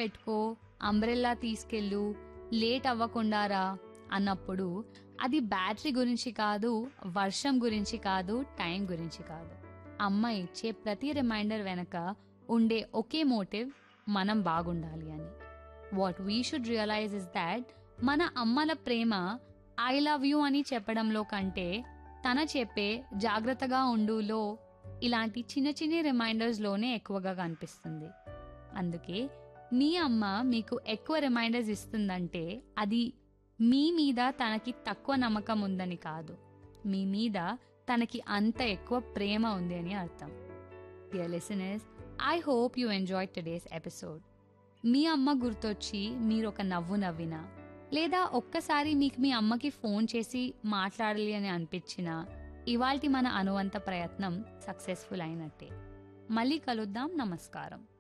పెట్టుకో అంబ్రెల్లా తీసుకెళ్ళు లేట్ అవ్వకుండారా అన్నప్పుడు అది బ్యాటరీ గురించి కాదు వర్షం గురించి కాదు టైం గురించి కాదు అమ్మ ఇచ్చే ప్రతి రిమైండర్ వెనక ఉండే ఒకే మోటివ్ మనం బాగుండాలి అని what we should realize is that మన అమ్మల ప్రేమ ఐ లవ్ యూ అని చెప్పడంలో కంటే తన చెప్పే జాగ్రత్తగా ఉండులో ఇలాంటి చిన్న చిన్న రిమైండర్స్లోనే ఎక్కువగా కనిపిస్తుంది అందుకే మీ అమ్మ మీకు ఎక్కువ రిమైండర్స్ ఇస్తుందంటే అది మీ మీద తనకి తక్కువ నమ్మకం ఉందని కాదు మీ మీద తనకి అంత ఎక్కువ ప్రేమ ఉంది అని అర్థం dear listeners I hope you enjoy today's episode మీ అమ్మ గుర్తొచ్చి మీరు ఒక నవ్వు నవ్వినా లేదా ఒక్కసారి మీకు మీ అమ్మకి ఫోన్ చేసి మాట్లాడాలి అని అనిపించినా ఇవాల్టి మన అనువంత ప్రయత్నం సక్సెస్ఫుల్ అయినట్టే మళ్ళీ కలుద్దాం నమస్కారం